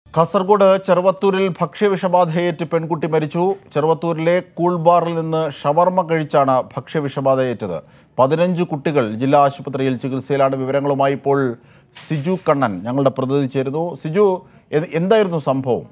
കാസർഗോഡ് ചെറുവത്തൂരിൽ ഭക്ഷ്യവിഷബാധയേറ്റ് പെൺകുട്ടി മരിച്ചു ചെറുവത്തൂരിലെ കൂൾ ബാറിൽ നിന്ന് ഷവർമ കഴിച്ചാണ് ഭക്ഷ്യവിഷബാധയേറ്റത് പതിനഞ്ച് കുട്ടികൾ ജില്ലാ ആശുപത്രിയിൽ ചികിത്സയിലാണ് വിവരങ്ങളുമായി ഇപ്പോൾ സിജു കണ്ണൻ ഞങ്ങളുടെ പ്രതിനിധി ചേരുന്നു സിജു എ- എന്തായിരുന്നു സംഭവം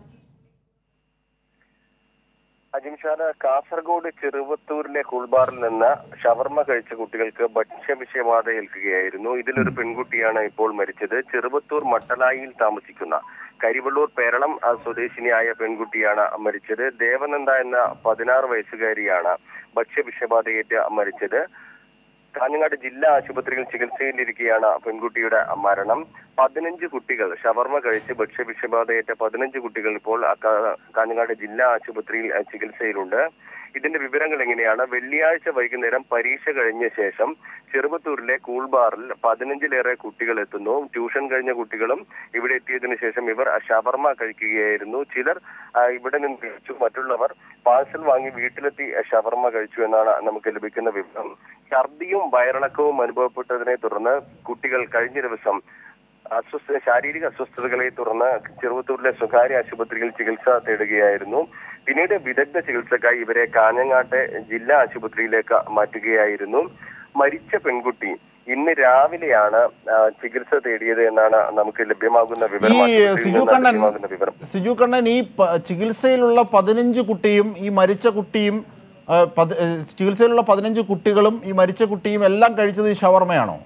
അജിംഷാദ് കാസർഗോഡ് ചെറുവത്തൂരിലെ കുൾബാറിൽ നിന്ന് ഷവർമ കഴിച്ച കുട്ടികൾക്ക് ഭക്ഷ്യവിഷബാധ ഏൽക്കുകയായിരുന്നു ഇതിലൊരു പെൺകുട്ടിയാണ് ഇപ്പോൾ മരിച്ചത് ചെറുവത്തൂർ മട്ടലായിയിൽ താമസിക്കുന്ന കരിവള്ളൂർ പേരളം ആ, സ്വദേശിനിയായ പെൺകുട്ടിയാണ് മരിച്ചത് ദേവനന്ദ എന്ന പതിനാറ് വയസ്സുകാരിയാണ് ഭക്ഷ്യവിഷബാധയേറ്റ് മരിച്ചത് കാഞ്ഞങ്ങാട് ജില്ലാ ആശുപത്രിയിൽ ചികിത്സയിലിരിക്കെയാണ് പെൺകുട്ടിയുടെ മരണം പതിനഞ്ച് കുട്ടികൾ ഷവർമ കഴിച്ച് ഭക്ഷ്യവിഷബാധയേറ്റ പതിനഞ്ച് കുട്ടികൾ ഇപ്പോൾ ആ കാ- കാഞ്ഞങ്ങാട് ജില്ലാ ആശുപത്രിയിൽ ആ, ചികിത്സയിലുണ്ട് ഇതിന്റെ വിവരങ്ങൾ എങ്ങനെയാണ് വെള്ളിയാഴ്ച വൈകുന്നേരം പരീക്ഷ കഴിഞ്ഞ ശേഷം ചെറുവത്തൂരിലെ കൂൾ ബാറിൽ പതിനഞ്ചിലേറെ കുട്ടികൾ എത്തുന്നു ട്യൂഷൻ കഴിഞ്ഞ കുട്ടികളും ഇവിടെ എത്തിയതിനു ശേഷം ഇവർ ഷവർമ കഴിക്കുകയായിരുന്നു ചിലർ ആ, ഇവിടെ നിന്ന് കഴിച്ചു മറ്റുള്ളവർ പാഴ്സൽ വാങ്ങി വീട്ടിലെത്തി ഷവർമ കഴിച്ചു എന്നാണ് നമുക്ക് ലഭിക്കുന്ന വിവരം ഛർദിയും വയറിളക്കവും അനുഭവപ്പെട്ടതിനെ തുടർന്ന് കുട്ടികൾ കഴിഞ്ഞ ദിവസം അസ്വസ്ഥ ശാരീരിക അസ്വസ്ഥതകളെ തുടർന്ന് ചെറുവത്തൂരിലെ സ്വകാര്യ ആശുപത്രിയിൽ ചികിത്സ തേടുകയായിരുന്നു പിന്നീട് വിദഗ്ധ ചികിത്സക്കായി ഇവരെ കാഞ്ഞങ്ങാട്ടെ ജില്ലാ ആശുപത്രിയിലേക്ക് മാറ്റുകയായിരുന്നു മരിച്ച പെൺകുട്ടി ഇന്ന് രാവിലെയാണ് ആ, ചികിത്സ തേടിയത് എന്നാണ് നമുക്ക് ലഭ്യമാകുന്ന വിവരം ഈ ആശുപത്രിയിൽ സിജു നിന്ന് കണ്ണൻ ലഭ്യമാകുന്ന വിവരം സിജു കണ്ണൻ ഈ പ- ചികിത്സയിലുള്ള പതിനഞ്ച് കുട്ടിയും ഈ മരിച്ച കുട്ടിയും ആ, പതി- ഏ, ചികിത്സയിലുള്ള പതിനഞ്ച് കുട്ടികളും ഈ മരിച്ച കുട്ടിയും എല്ലാം കഴിച്ചത് ഈ ഷവർമയാണോ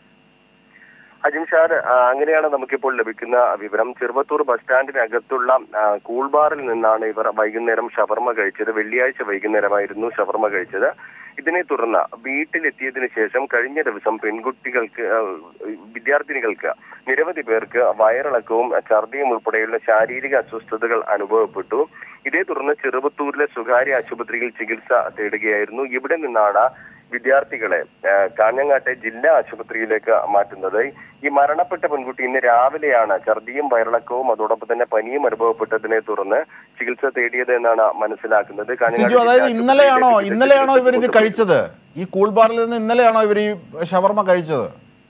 അജിംഷാദ് ആ, അങ്ങനെയാണ് നമുക്കിപ്പോൾ ലഭിക്കുന്ന വിവരം ചെറുവത്തൂർ ബസ് സ്റ്റാൻഡിനകത്തുള്ള ആ, കൂൾ ബാറിൽ നിന്നാണ് ഇവർ വൈകുന്നേരം ഷവർമ കഴിച്ചത് വെള്ളിയാഴ്ച വൈകുന്നേരമായിരുന്നു ഷവർമ കഴിച്ചത് ഇതിനെ തുടർന്ന് വീട്ടിലെത്തിയതിനു ശേഷം കഴിഞ്ഞ ദിവസം പെൺകുട്ടികൾക്ക് ആ, വിദ്യാർത്ഥിനികൾക്ക് നിരവധി പേർക്ക് വയറിളക്കവും ഛർദിയും ഉൾപ്പെടെയുള്ള ശാരീരിക അസ്വസ്ഥതകൾ അനുഭവപ്പെട്ടു ഇതേ തുടർന്ന് ചെറുവത്തൂരിലെ സ്വകാര്യ ആശുപത്രിയിൽ ചികിത്സ തേടുകയായിരുന്നു ഇവിടെ നിന്നാണ് വിദ്യാർത്ഥികളെ ആ, കാഞ്ഞങ്ങാട്ടെ ജില്ലാ ആശുപത്രിയിലേക്ക് മാറ്റുന്നത് ഈ മരണപ്പെട്ട പെൺകുട്ടി ഇന്ന് രാവിലെയാണ് ഛർദിയും വയറിളക്കവും അതോടൊപ്പം തന്നെ പനിയും അനുഭവപ്പെട്ടതിനെ തുടർന്ന് ചികിത്സ തേടിയത് എന്നാണ് മനസ്സിലാക്കുന്നത് കാഞ്ഞങ്ങാട് സിജു അതായത് ജില്ലാ ഇന്നലെയാണോ ആശുപത്രിയിലേക്ക് ഇന്നലെയാണോ ഇവർ ഇത് ചികിത്സ കഴിച്ചത് ഈ കൂൾ ബാറിൽ നിന്ന് ഇന്നലെയാണോ ഇവർ ഈ ഷവർമ കഴിച്ചത്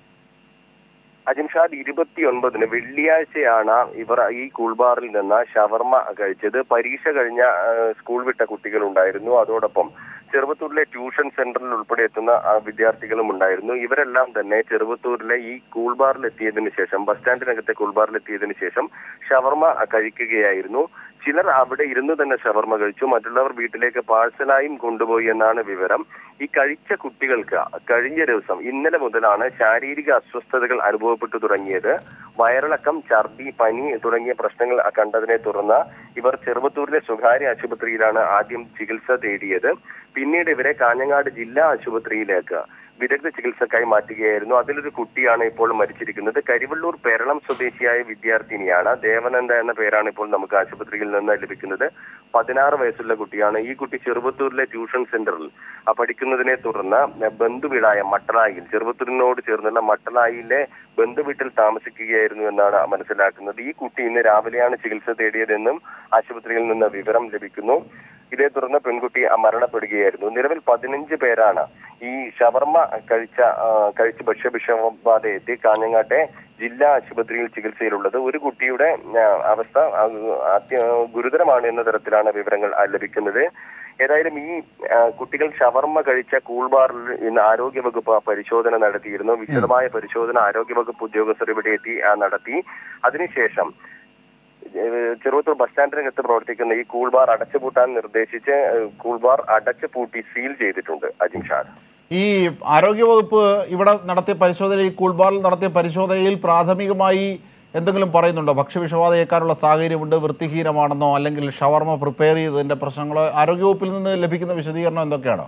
അജിംഷാദ് ഇരുപത്തിയൊൻപതിന് വെള്ളിയാഴ്ചയാണ് ഇവർ ഈ കൂൾബാറിൽ നിന്ന് ഷവർമ കഴിച്ചത് പരീക്ഷ കഴിഞ്ഞ ആ, സ്കൂൾ വിട്ട കുട്ടികൾ ഉണ്ടായിരുന്നു അതോടൊപ്പം ചെറുവത്തൂരിലെ ട്യൂഷൻ സെന്ററിൽ ഉൾപ്പെടെ എത്തുന്ന ആ, വിദ്യാർത്ഥികളും ഉണ്ടായിരുന്നു ഇവരെല്ലാം തന്നെ ചെറുവത്തൂരിലെ ഈ കൂൾബാറിൽ എത്തിയതിനു ശേഷം ബസ് സ്റ്റാൻഡിനകത്തെ കൂൾബാറിൽ എത്തിയതിനു ശേഷം ഷവർമ കഴിക്കുകയായിരുന്നു ചിലർ അവിടെ ഇരുന്ന് തന്നെ ഷവർമ കഴിച്ചു മറ്റുള്ളവർ വീട്ടിലേക്ക് പാഴ്സലായും കൊണ്ടുപോയി എന്നാണ് വിവരം ഈ കഴിച്ച കുട്ടികൾക്ക് കഴിഞ്ഞ ദിവസം ഇന്നലെ മുതലാണ് ശാരീരിക അസ്വസ്ഥതകൾ അനുഭവപ്പെട്ടു തുടങ്ങിയത് വയറിളക്കം ഛർദി പനി തുടങ്ങിയ പ്രശ്നങ്ങൾ കണ്ടതിനെ തുടർന്ന് ഇവർ ചെറുവത്തൂരിലെ സ്വകാര്യ ആശുപത്രിയിലാണ് ആദ്യം ചികിത്സ തേടിയത് പിന്നീട് ഇവരെ കാഞ്ഞങ്ങാട് ജില്ലാ ആശുപത്രിയിലേക്ക് വിദഗ്ധ ചികിത്സക്കായി മാറ്റുകയായിരുന്നു അതിലൊരു കുട്ടിയാണ് ഇപ്പോൾ മരിച്ചിരിക്കുന്നത് കരിവള്ളൂർ പേരളം സ്വദേശിയായ വിദ്യാർത്ഥിനിയാണ് ദേവനന്ദ എന്ന പേരാണ് ഇപ്പോൾ നമുക്ക് ആശുപത്രിയിൽ നിന്ന് ലഭിക്കുന്നത് പതിനാറ് വയസ്സുള്ള കുട്ടിയാണ് ഈ കുട്ടി ചെറുവത്തൂരിലെ ട്യൂഷൻ സെന്ററിൽ ആ, പഠിക്കുന്നതിനെ തുടർന്ന് ബന്ധുവീടായ മട്ടളായിൽ ചെറുവത്തൂരിനോട് ചേർന്നുള്ള മട്ടളായിലെ ബന്ധുവീട്ടിൽ താമസിക്കുകയായിരുന്നു എന്നാണ് മനസ്സിലാക്കുന്നത് ഈ കുട്ടി ഇന്ന് രാവിലെയാണ് ചികിത്സ തേടിയതെന്നും ആശുപത്രിയിൽ നിന്ന് വിവരം ലഭിക്കുന്നു ഇതേ തുടർന്ന് പെൺകുട്ടി ആ, മരണപ്പെടുകയായിരുന്നു നിലവിൽ പതിനഞ്ച് പേരാണ് ഈ ഷവർമ കഴിച്ച ആ, കഴിച്ച് ഭക്ഷ്യവിഷബാധ എത്തി കാഞ്ഞങ്ങാട്ടെ ജില്ലാ ആശുപത്രിയിൽ ചികിത്സയിലുള്ളത് ഒരു കുട്ടിയുടെ ആ, അവസ്ഥ ആ, അത്യ ഗുരുതരമാണ് എന്ന തരത്തിലാണ് വിവരങ്ങൾ ആ, ലഭിക്കുന്നത് ഏതായാലും ഈ ആ, കുട്ടികൾ ഷവർമ കഴിച്ച കൂൾബാറിൽ ഇന്ന് ആരോഗ്യവകുപ്പ് പരിശോധന നടത്തിയിരുന്നു വിശദമായ പരിശോധന ആരോഗ്യവകുപ്പ് ഉദ്യോഗസ്ഥർ ഇവിടെ എത്തി ആ, നടത്തി അതിനുശേഷം ഏഹ് ചെറുവത്തൂർ ബസ് സ്റ്റാൻഡിനകത്ത് പ്രവർത്തിക്കുന്ന ഈ കൂൾ ബാർ അടച്ചുപൂട്ടാൻ നിർദ്ദേശിച്ച് ഏഹ് കൂൾ ബാർ അടച്ചു പൂട്ടി സീൽ ചെയ്തിട്ടുണ്ട് അജിം ഷാദ് ഈ ആരോഗ്യവകുപ്പ് ഇവിടെ നടത്തിയ പരിശോധന ഈ കൂൾ ബാറിൽ നടത്തിയ പരിശോധനയിൽ പ്രാഥമികമായി എന്തെങ്കിലും പറയുന്നുണ്ടോ ഭക്ഷ്യവിഷബാധ ഏൽക്കാനുള്ള സാഹചര്യമുണ്ട് വൃത്തിഹീനമാണെന്നോ അല്ലെങ്കിൽ ഷവർമ പ്രിപ്പയർ ചെയ്തതിൻ്റെ പ്രശ്നങ്ങളോ ആരോഗ്യവകുപ്പിൽ നിന്ന് ലഭിക്കുന്ന വിശദീകരണം എന്തൊക്കെയാണ്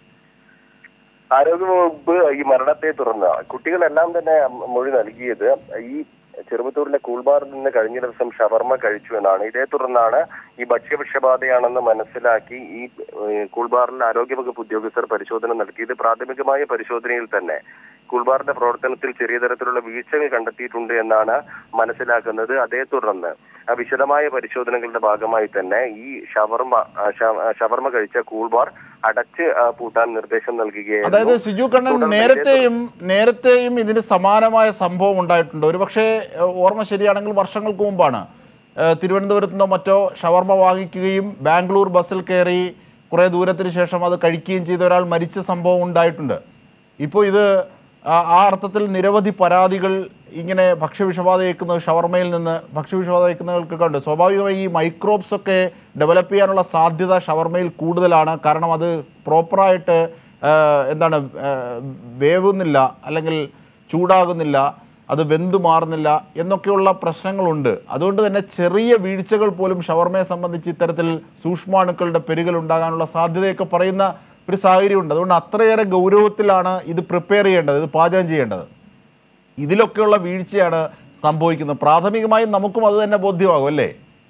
ആരോഗ്യവകുപ്പ് ഈ മരണത്തെ തുടർന്ന് കുട്ടികളെല്ലാം തന്നെ മൊഴി നൽകിയത് ഈ ചെറുവത്തൂരിലെ കൂൾബാറിൽ നിന്ന് കഴിഞ്ഞ ദിവസം ഷവർമ കഴിച്ചു എന്നാണ് ഇതേ തുടർന്നാണ് ഈ ഭക്ഷ്യവിഷബാധയാണെന്ന് മനസ്സിലാക്കി ഈ ഏഹ്, കൂൾബാറിൽ ആരോഗ്യവകുപ്പ് ഉദ്യോഗസ്ഥർ പരിശോധന നടത്തിയത് പ്രാഥമികമായ പരിശോധനയിൽ തന്നെ കൂൾബാറിന്റെ പ്രവർത്തനത്തിൽ ചെറിയ തരത്തിലുള്ള വീഴ്ചകൾ കണ്ടെത്തിയിട്ടുണ്ട് എന്നാണ് മനസ്സിലാക്കുന്നത് അതേ തുടർന്ന് ആ വിശദമായ പരിശോധനകളുടെ ഭാഗമായി തന്നെ ഈ ഷവർമ ആ, ഷ- ആ, ഷവർമ കഴിച്ച കൂൾബാർ അടച്ച് ആ, പൂട്ടാൻ നിർദ്ദേശം അതായത് നൽകുകയായിരുന്നു സിജു കണ്ണൻ തുടർന്ന് നേരത്തെയും നേരത്തെയും ഇതിന് സമാനമായ സംഭവം ഉണ്ടായിട്ടുണ്ട് ഒരുപക്ഷെ ഏഹ്, ഓർമ്മ ശരിയാണെങ്കിൽ വർഷങ്ങൾക്ക് മുമ്പാണ് ഏഹ്, തിരുവനന്തപുരത്ത് നിന്നോ മറ്റോ ഷവർമ വാങ്ങിക്കുകയും ബാംഗ്ലൂർ ബസ്സിൽ കയറി കുറേ ദൂരത്തിന് ശേഷം അത് കഴിക്കുകയും ചെയ്ത ഒരാൾ മരിച്ച സംഭവം ഉണ്ടായിട്ടുണ്ട് ഇപ്പോൾ ഇത് ആ- ആ അർത്ഥത്തിൽ നിരവധി പരാതികൾ ഇങ്ങനെ ഭക്ഷ്യവിഷബാധ ഏൽക്കുന്ന ഷവർമയിൽ നിന്ന് ഭക്ഷ്യവിഷബാധ ഏൽക്കുന്നവർക്ക് ഉണ്ട് സ്വാഭാവികമായി ഈ മൈക്രോബ്സ് ഒക്കെ ഡെവലപ്പ് ചെയ്യാനുള്ള സാധ്യത ഷവർമയിൽ കൂടുതലാണ് കാരണം അത് പ്രോപ്പറായിട്ട് എന്താണ് ആ, വേവുന്നില്ല അല്ലെങ്കിൽ ചൂടാകുന്നില്ല അത് വെന്തു മാറുന്നില്ല എന്നൊക്കെയുള്ള പ്രശ്നങ്ങളുണ്ട് അതുകൊണ്ട് തന്നെ ചെറിയ വീഴ്ചകൾ പോലും ഷവർമയെ സംബന്ധിച്ച് ഇത്തരത്തിൽ സൂക്ഷ്മാണുക്കളുടെ പെരുകൽ ഉണ്ടാകാനുള്ള സാധ്യതയൊക്കെ പറയുന്ന ഒരു സാഹചര്യമുണ്ട് അതുകൊണ്ട് അത്രയേറെ ഗൗരവത്തിലാണ് ഇത് പ്രിപ്പയർ ചെയ്യേണ്ടത് ഇത് പാചകം ചെയ്യേണ്ടത് ഇതിലൊക്കെയുള്ള വീഴ്ചയാണ് സംഭവിക്കുന്നത് പ്രാഥമികമായും നമുക്കും അത് തന്നെ ബോധ്യമാകും അല്ലേ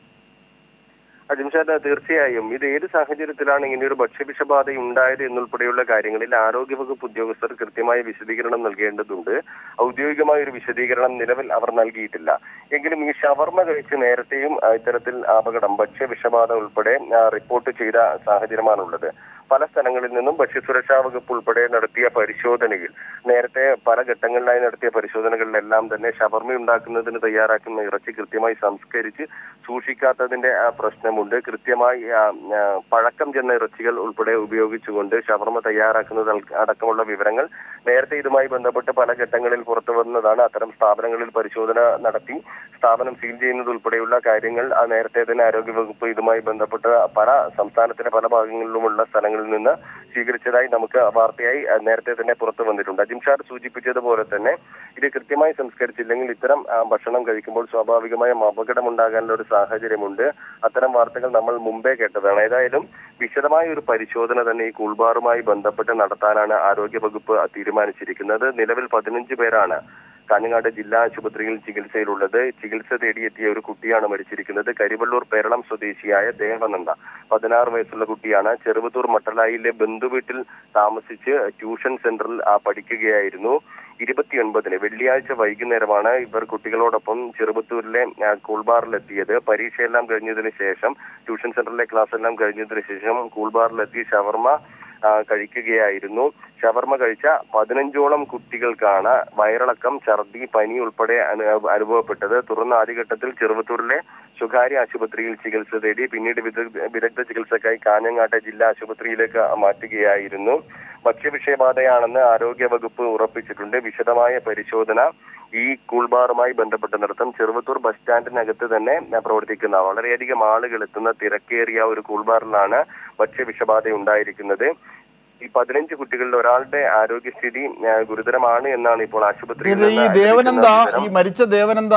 അജിംഷാദ് തീർച്ചയായും ഇത് ഏത് സാഹചര്യത്തിലാണ് ഇങ്ങനെ ഒരു ഭക്ഷ്യവിഷബാധ ഉണ്ടായത് എന്നുൾപ്പെടെയുള്ള കാര്യങ്ങളിൽ ആരോഗ്യവകുപ്പ് ഉദ്യോഗസ്ഥർ കൃത്യമായ വിശദീകരണം നൽകേണ്ടതുണ്ട് ഔദ്യോഗികമായ ഒരു വിശദീകരണം നിലവിൽ അവർ നൽകിയിട്ടില്ല എങ്കിലും ഈ ഷവർമ കഴിച്ച് നേരത്തെയും ആ, ഇത്തരത്തിൽ അപകടം ഭക്ഷ്യവിഷബാധ ഉൾപ്പെടെ ആ, റിപ്പോർട്ട് ചെയ്ത സാഹചര്യമാണുള്ളത് പല സ്ഥലങ്ങളിൽ നിന്നും ഭക്ഷ്യസുരക്ഷാ വകുപ്പ് ഉൾപ്പെടെ നടത്തിയ പരിശോധനയിൽ നേരത്തെ പല ഘട്ടങ്ങളിലായി നടത്തിയ പരിശോധനകളിലെല്ലാം തന്നെ ഷവർമ ഉണ്ടാക്കുന്നതിന് തയ്യാറാക്കുന്ന ഇറച്ചി കൃത്യമായി സംസ്കരിച്ച് സൂക്ഷിക്കാത്തതിന്റെ ആ, പ്രശ്നമുണ്ട് കൃത്യമായി ആ, ആ, പഴക്കം ചെന്ന ഇറച്ചികൾ ഉൾപ്പെടെ ഉപയോഗിച്ചുകൊണ്ട് ഷവർമ തയ്യാറാക്കുന്നത് അൽ- അടക്കമുള്ള വിവരങ്ങൾ നേരത്തെ ഇതുമായി ബന്ധപ്പെട്ട് പല ഘട്ടങ്ങളിൽ പുറത്തു വന്നതാണ് അത്തരം സ്ഥാപനങ്ങളിൽ പരിശോധന നടത്തി സ്ഥാപനം സീൽ ചെയ്യുന്നത് ഉൾപ്പെടെയുള്ള കാര്യങ്ങൾ ആ, നേരത്തെ തന്നെ ആരോഗ്യവകുപ്പ് ഇതുമായി ബന്ധപ്പെട്ട പല സംസ്ഥാനത്തിന്റെ പല ഭാഗങ്ങളിലുമുള്ള സ്ഥലങ്ങളിൽ നിന്ന് സ്വീകരിച്ചതായി നമുക്ക് വാർത്തയായി ആ, നേരത്തെ തന്നെ പുറത്തു വന്നിട്ടുണ്ട് അജിംഷാർ സൂചിപ്പിച്ചതുപോലെ തന്നെ ഇത് കൃത്യമായി സംസ്കരിച്ചില്ലെങ്കിൽ ഇത്തരം ആ, ഭക്ഷണം കഴിക്കുമ്പോൾ സ്വാഭാവികമായും അപകടമുണ്ടാകാനുള്ള ഒരു സാഹചര്യമുണ്ട് അത്തരം വാർത്തകൾ നമ്മൾ മുമ്പേ കേട്ടതാണ് ഏതായാലും വിശദമായ ഒരു പരിശോധന തന്നെ ഈ കൂൾബാറുമായി ബന്ധപ്പെട്ട് നടത്താനാണ് ആരോഗ്യവകുപ്പ് തീരുമാനിച്ചിരിക്കുന്നത് നിലവിൽ പതിനഞ്ച് പേരാണ് കാഞ്ഞങ്ങാട് ജില്ലാ ആശുപത്രിയിൽ ചികിത്സയിലുള്ളത് ചികിത്സ തേടിയെത്തിയ ഒരു കുട്ടിയാണ് മരിച്ചിരിക്കുന്നത് കരിവള്ളൂർ പേരളം സ്വദേശിയായ ദേവനന്ദ പതിനാറ് വയസ്സുള്ള കുട്ടിയാണ് ചെറുവത്തൂർ മട്ടലായിലെ ബന്ധുവീട്ടിൽ താമസിച്ച് ട്യൂഷൻ സെന്ററിൽ ആ, പഠിക്കുകയായിരുന്നു ഇരുപത്തിയൊൻപതിന് വെള്ളിയാഴ്ച വൈകുന്നേരമാണ് ഇവർ കുട്ടികളോടൊപ്പം ചെറുവത്തൂരിലെ ആ, കൂൾബാറിലെത്തിയത് പരീക്ഷയെല്ലാം കഴിഞ്ഞതിന് ശേഷം ട്യൂഷൻ സെന്ററിലെ ക്ലാസ് എല്ലാം കഴിഞ്ഞതിന് ശേഷം കൂൾബാറിലെത്തി ഷവർമ ആ, കഴിക്കുകയായിരുന്നു ഷവർമ കഴിച്ച പതിനഞ്ചോളം കുട്ടികൾക്കാണ് വയറിളക്കം ഛർദി പനി ഉൾപ്പെടെ അനു- അനുഭവപ്പെട്ടത് തുടർന്ന് ആദ്യഘട്ടത്തിൽ ചെറുവത്തൂരിലെ സ്വകാര്യ ആശുപത്രിയിൽ ചികിത്സ തേടി പിന്നീട് വിദഗ്ധ വിദഗ്ധ ചികിത്സക്കായി കാഞ്ഞങ്ങാട്ടെ ജില്ലാ ആശുപത്രിയിലേക്ക് മാറ്റുകയായിരുന്നു ഭക്ഷ്യവിഷയബാധയാണെന്ന് ആരോഗ്യവകുപ്പ് ഉറപ്പിച്ചിട്ടുണ്ട് വിശദമായ പരിശോധന ഈ കൂൾബാറുമായി ബന്ധപ്പെട്ട് നടത്തും ചെറുവത്തൂർ ബസ് സ്റ്റാൻഡിനകത്ത് തന്നെ പ്രവർത്തിക്കുന്ന വളരെയധികം ആളുകൾ എത്തുന്ന തിരക്കേറിയ ഒരു കൂൾബാറിലാണ് ഭക്ഷ്യവിഷബാധ ഉണ്ടായിരിക്കുന്നത് ഈ പതിനഞ്ച് കുട്ടികളിൽ ഒരാളുടെ ആരോഗ്യസ്ഥിതി ആ, ഗുരുതരമാണ് എന്നാണ് ഇപ്പോൾ ആശുപത്രിയിൽ തീർച്ചയായും ഈ നിന്ന് ദേവനന്ദ ലഭിക്കുന്ന ഈ വിവരം. മരിച്ച ദേവനന്ദ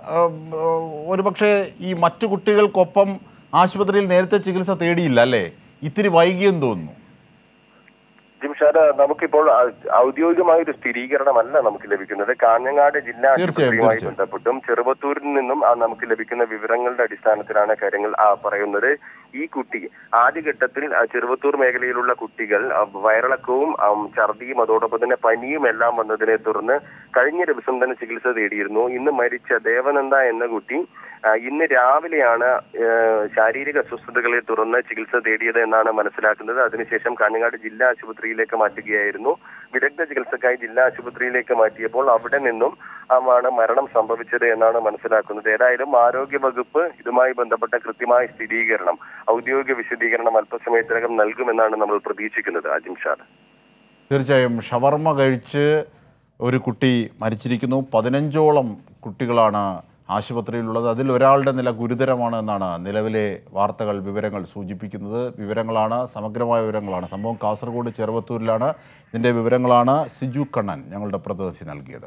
ഒരു പക്ഷേ ഈ മറ്റു കുട്ടികൾക്കൊപ്പം ആശുപത്രിയിൽ നേരത്തെ ചികിത്സ തേടിയില്ല അല്ലേ ഇത്തിരി വൈകിയെന്ന് തോന്നുന്നു ജിംഷാദ് നമുക്കിപ്പോൾ ഔ- ഔദ്യോഗികമായ ഒരു സ്ഥിരീകരണമല്ല നമുക്ക് ലഭിക്കുന്നത് കാഞ്ഞങ്ങാട് ജില്ലാ തീർച്ചയായും, ആശുപത്രിയുമായി തീർച്ചയായും. ബന്ധപ്പെട്ടും ചെറുവത്തൂരിൽ നിന്നും ആ നമുക്ക് ലഭിക്കുന്ന വിവരങ്ങളുടെ അടിസ്ഥാനത്തിലാണ് കാര്യങ്ങൾ ആ പറയുന്നത് ഈ കുട്ടി ആദ്യഘട്ടത്തിൽ ആ, ചെറുവത്തൂർ മേഖലയിലുള്ള കുട്ടികൾ ആ, വയറിളക്കവും ആം, ഛർദിയും അതോടൊപ്പം തന്നെ പനിയും എല്ലാം വന്നതിനെ തുടർന്ന് കഴിഞ്ഞ ദിവസം തന്നെ ചികിത്സ തേടിയിരുന്നു ഇന്ന് മരിച്ച ദേവനന്ദ എന്ന കുട്ടി ആ, ഇന്ന് രാവിലെയാണ് ഏ, ശാരീരിക അസ്വസ്ഥതകളെ തുടർന്ന് ചികിത്സ തേടിയത് എന്നാണ് മനസ്സിലാക്കുന്നത് അതിനുശേഷം കാഞ്ഞങ്ങാട് ജില്ലാ ആശുപത്രിയിലേക്ക് മാറ്റുകയായിരുന്നു വിദഗ്ധ ചികിത്സക്കായി ജില്ലാ ആശുപത്രിയിലേക്ക് മാറ്റിയപ്പോൾ അവിടെ നിന്നും ആണ് മരണം സംഭവിച്ചത് എന്നാണ് മനസ്സിലാക്കുന്നത് ഏതായാലും ആരോഗ്യ വകുപ്പ് ഇതുമായി ബന്ധപ്പെട്ട കൃത്യമായ സ്ഥിരീകരണം ഔദ്യോഗിക വിശദീകരണം അല്പസമയത്തിനകം നൽകുമെന്നാണ് നമ്മൾ പ്രതീക്ഷിക്കുന്നത് അജിംഷാദ് തീർച്ചയായും ഷവർമ കഴിച്ച് ഒരു കുട്ടി മരിച്ചിരിക്കുന്നു പതിനഞ്ചോളം കുട്ടികളാണ് ആശുപത്രിയിലുള്ളത് അതിൽ ഒരാളുടെ നില ഗുരുതരമാണ് എന്നാണ് നിലവിലെ വാർത്തകൾ വിവരങ്ങൾ സൂചിപ്പിക്കുന്നത് വിവരങ്ങളാണ് സമഗ്രമായ വിവരങ്ങളാണ് സംഭവം കാസർഗോഡ് ചെറുവത്തൂരിലാണ് ഇതിൻ്റെ വിവരങ്ങളാണ് സിജു കണ്ണൻ ഞങ്ങളുടെ പ്രതിനിധി നൽകിയത്